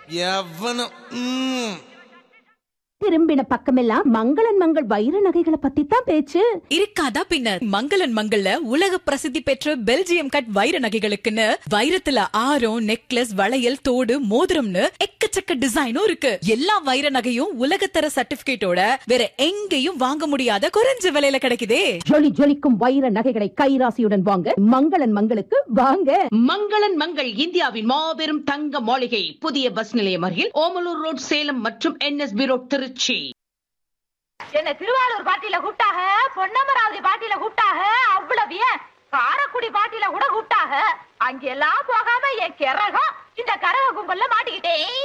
எவனும் ம். திரும்பின பக்கமெல்லாம் மங்களன் மங்கள் வைர நகைகளை பத்தி தான் பேச்சு இருக்காதா பின்ன மங்களன் மங்கள்ல உலக பிரசித்தி பெற்ற பெல்ஜியம் கட் வைர நகைகளுக்குன்னு வைரத்துல ஆரம் நெக்லஸ் வளையல் தோடு மோதிரம்னு எக்கச்சக்க டிசைனும் இருக்கு எல்லா வைர நகையும் உலகத்தர சர்டிபிகேட்டோட வேற எங்கேயும் வாங்க முடியாத குறைஞ்ச விலையில கிடைக்குதே ஜொலி ஜொலிக்கும் வைர நகைகளை கைராசியுடன் வாங்க மங்களன் மங்களுக்கு வாங்க மங்களன் மங்கள் இந்தியாவின் மாபெரும் தங்க மாளிகை புதிய பஸ் நிலையம் அருகில் ஓமலூர் ரோட் சேலம் மற்றும் என்எஸ்பி ரோட் திருச்சி என்ன திருவாரூர் பாட்டியில கூப்பிட்டாக பொன்னமராவதி பாட்டியில கூப்பிட்டாக அவ்வளவு ஏன் காரக்குடி பாட்டியில கூட கூப்பிட்டாக அங்கெல்லாம் போகாம என் கிறகம் இந்த கரக கும்பல்ல மாட்டிக்கிட்டேன்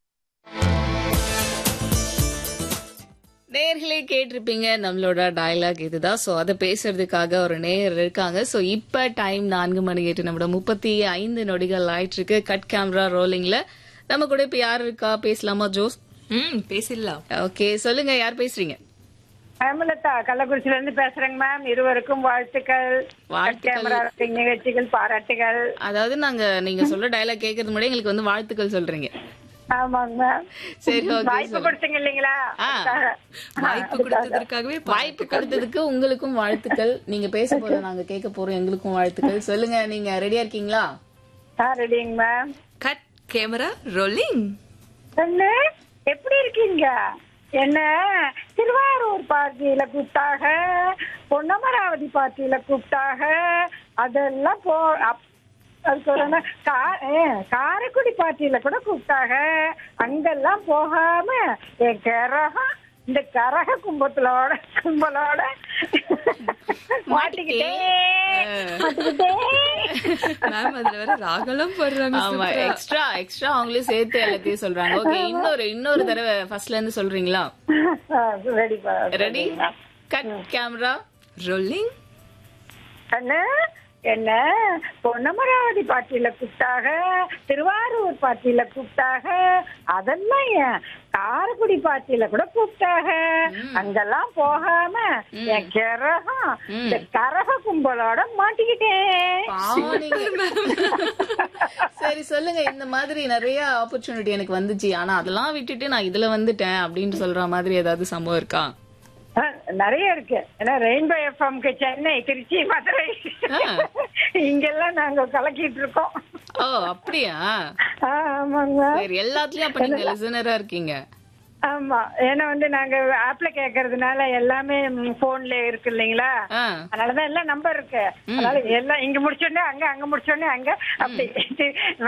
நேர்களே கேட்டிருப்பீங்க நம்மளோட டயலாக் இதுதான் ஸோ அதை பேசுறதுக்காக ஒரு நேயர் இருக்காங்க ஸோ இப்போ டைம் நான்கு மணி எட்டு நம்மளோட முப்பத்தி ஐந்து நொடிகள் ஆயிட்டு இருக்கு கட் கேமரா ரோலிங்ல நம்ம கூட இப்போ யார் இருக்கா பேசலாமா ஜோஸ் ம் பேசிடலாம் ஓகே சொல்லுங்க யார் பேசுறீங்க ஹேமலதா கள்ளக்குறிச்சில இருந்து பேசுறேங்க மேம் இருவருக்கும் வாழ்த்துக்கள் வாழ்த்துக்கள். கேமரா நிகழ்ச்சிகள் பாராட்டுகள் அதாவது நாங்க நீங்க சொல்ற டயலாக் கேட்கறது முன்னாடி எங்களுக்கு வந்து வாழ்த்துக்கள் சொல்றீங்க ஆமாங்க மேம் சரி ஓகே வாய்ப்பு கொடுத்தீங்க இல்லைங்களா ஆ. அதுக்காக. வாய்ப்பு கொடுத்ததற்காகவே வாய்ப்பு கொடுத்ததுக்கு உங்களுக்கும் வாழ்த்துக்கள் நீங்க பேச போத நாங்க கேட்க போறோம் எங்களுக்கும் வாழ்த்துக்கள் சொல்லுங்க நீங்க ரெடியா இருக்கீங்களா ஆ ரெடிங்க மேம் கட் கேமரா ரோலிங் என்ன எப்படி இருக்கீங்க என்ன திருவாரூர் பார்ட்டியில கூப்பிட்டாக பொன்னமராவதி பார்ட்டியில கூப்பிட்டாக அதெல்லாம் போ அப்- அதுக்கு ஒரு என்ன, கா- ஏ, காரைக்குடி பார்ட்டியில கூட கூப்பிட்டாக அங்கெல்லாம் போகாம என் கரகம் இந்த கரக கும்பத்தோட கும்பலோட மாட்டிக்கிட்டேன் மாட்டிக்கிட்டேன் மேம் அதுல வேற ராகலம் போடுறாங்க ஆமா எக்ஸ்ட்ரா எக்ஸ்ட்ரா அவங்களே சேர்த்து எல்லாத்தையும் சொல்றாங்க ஓகே இன்னொரு இன்னொரு தடவை ஃபர்ஸ்ட்ல இருந்து சொல்றீங்களா ready ready cut camera rolling அண்ணா என்ன பொன்னமராவதி பாட்டியில கூப்பிட்டாக திருவாரூர் பாட்டியில கூப்பிட்டாக அதெல்லாம் ஏன் காரைக்குடி பாட்டியில கூட கூப்பிட்டாக அங்கெல்லாம் போகாம என் கிரகம் இந்த கரக கும்பலோட மாட்டிக்கிட்டேன் பாவம் நீங்க. சரி சொல்லுங்க இந்த மாதிரி நிறைய ஆப்பர்ச்சுனிட்டி எனக்கு வந்துச்சு ஆனா அதெல்லாம் விட்டுட்டு நான் இதுல வந்துட்டேன் அப்படின்னு சொல்ற மாதிரி ஏதாவது சம்பவம் இருக்கா ஆ, நிறைய இருக்கு ஏன்னா ரெயின்போ எஃப்எம்க்கு சென்னை திருச்சி மதுரை ஆ. இங்கெல்லாம் நாங்க கலக்கிட்டு இருக்கோம் ஓ அப்படியா ஆ, ஆமாங்க சரி எல்லாத்துலயும் அப்ப நீங்க லிசனரா இருக்கீங்க ஆமா ஏன்னா வந்து நாங்க ஆப்ல கேக்குறதுனால எல்லாமே போன்ல இருக்கு இல்லைங்களா ஆ. அதனாலதான் எல்லாம் நம்பர் இருக்கு அதனால எல்லாம் இங்க முடிச்சோடனே அங்க அங்க முடிச்சோடனே அங்க அப்படி